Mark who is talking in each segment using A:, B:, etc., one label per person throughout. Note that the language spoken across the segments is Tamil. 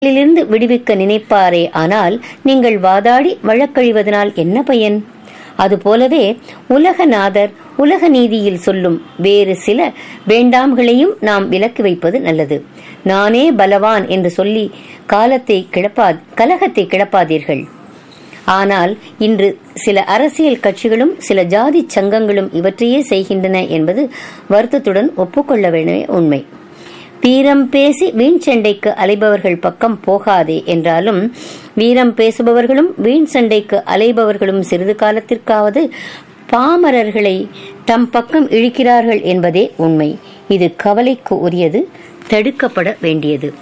A: இருந்து விடுவிக்க நினைப்பாரே ஆனால் நீங்கள் வாதாடி வழக்கழிவதனால் என்ன பயன் அதுபோலவே உலகநாதர் உலக நீதியில் சொல்லும் வேறு சில வேண்டாம்களையும் நாம் விலக்கி வைப்பது நல்லது நானே பலவான் என்று சொல்லி காலத்தை கிளப்பா கலகத்தை கிளப்பாதீர்கள் ஆனால் இன்று சில அரசியல் கட்சிகளும் சில ஜாதி சங்கங்களும் இவற்றையே செய்கின்றன என்பது வருத்தத்துடன் ஒப்புக்கொள்ள வேண்டிய உண்மை வீரம் பேசி வீண் சண்டைக்கு அலைபவர்கள் பக்கம் போகாதே என்றாலும் வீரம் பேசுபவர்களும் வீண் சண்டைக்கு அலைபவர்களும் சிறிது காலத்திற்காவது பாமரர்களை தம் பக்கம் இழுக்கிறார்கள் என்பதே உண்மை இது கவலைக்கு உரியது தடுக்கப்பட வேண்டியது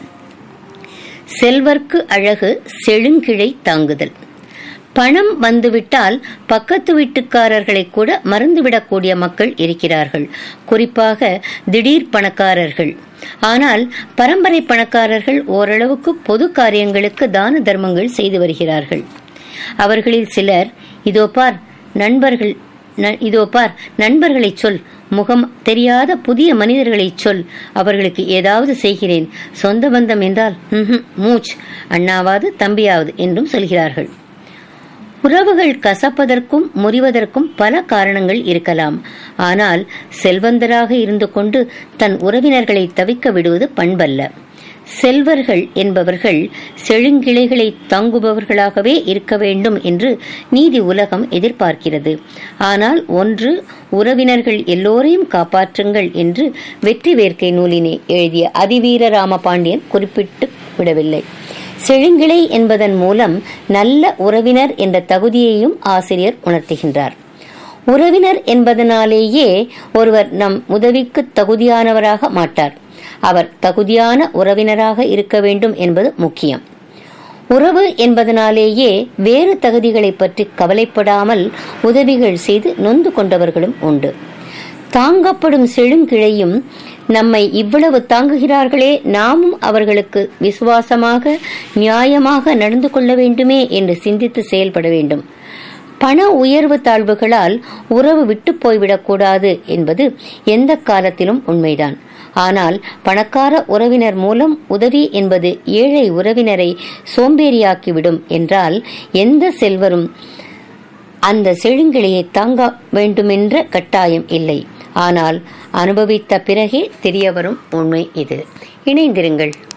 A: செல்வர்க்கு அழகு செழுங்கிழை தாங்குதல் பணம் வந்துவிட்டால் பக்கத்து வீட்டுக்காரர்களை கூட மறந்துவிடக்கூடிய மக்கள் இருக்கிறார்கள் குறிப்பாக திடீர் பணக்காரர்கள் ஆனால் பரம்பரை பணக்காரர்கள் ஓரளவுக்கு பொது காரியங்களுக்கு தான தர்மங்கள் செய்து வருகிறார்கள் அவர்களில் சிலர் இதோ பார் நண்பர்கள் இதோ பார் நண்பர்களை சொல் முகம் தெரியாத புதிய மனிதர்களை சொல் அவர்களுக்கு ஏதாவது செய்கிறேன் சொந்த பந்தம் என்றால் மூச் அண்ணாவது தம்பியாவது என்றும் சொல்கிறார்கள் உறவுகள் கசப்பதற்கும் முறிவதற்கும் பல காரணங்கள் இருக்கலாம் ஆனால் செல்வந்தராக இருந்து கொண்டு தன் உறவினர்களை தவிக்க விடுவது பண்பல்ல செல்வர்கள் என்பவர்கள் செழுங்கிளைகளை தாங்குபவர்களாகவே இருக்க வேண்டும் என்று நீதி உலகம் எதிர்பார்க்கிறது ஆனால் ஒன்று உறவினர்கள் எல்லோரையும் காப்பாற்றுங்கள் என்று வெற்றி வேர்க்கை நூலினை எழுதிய அதிவீர ராமபாண்டியன் குறிப்பிட்டு விடவில்லை செழுங்கிளை என்பதன் மூலம் நல்ல உறவினர் என்ற தகுதியையும் ஆசிரியர் உணர்த்துகின்றார் உறவினர் என்பதனாலேயே ஒருவர் நம் உதவிக்கு தகுதியானவராக மாட்டார் அவர் தகுதியான உறவினராக இருக்க வேண்டும் என்பது முக்கியம் உறவு என்பதனாலேயே வேறு தகுதிகளை பற்றி கவலைப்படாமல் உதவிகள் செய்து நொந்து கொண்டவர்களும் உண்டு தாங்கப்படும் செழுங்கிழையும் நம்மை இவ்வளவு தாங்குகிறார்களே நாமும் அவர்களுக்கு விசுவாசமாக நியாயமாக நடந்து கொள்ள வேண்டுமே என்று சிந்தித்து செயல்பட வேண்டும் பண உயர்வு தாழ்வுகளால் உறவு விட்டு போய்விடக்கூடாது என்பது எந்த காலத்திலும் உண்மைதான் ஆனால் பணக்கார உறவினர் மூலம் உதவி என்பது ஏழை உறவினரை சோம்பேறியாக்கிவிடும் என்றால் எந்த செல்வரும் அந்த செழுங்கிளையை தாங்க வேண்டுமென்ற கட்டாயம் இல்லை ஆனால் அனுபவித்த பிறகே தெரியவரும் உண்மை இது இணைந்திருங்கள்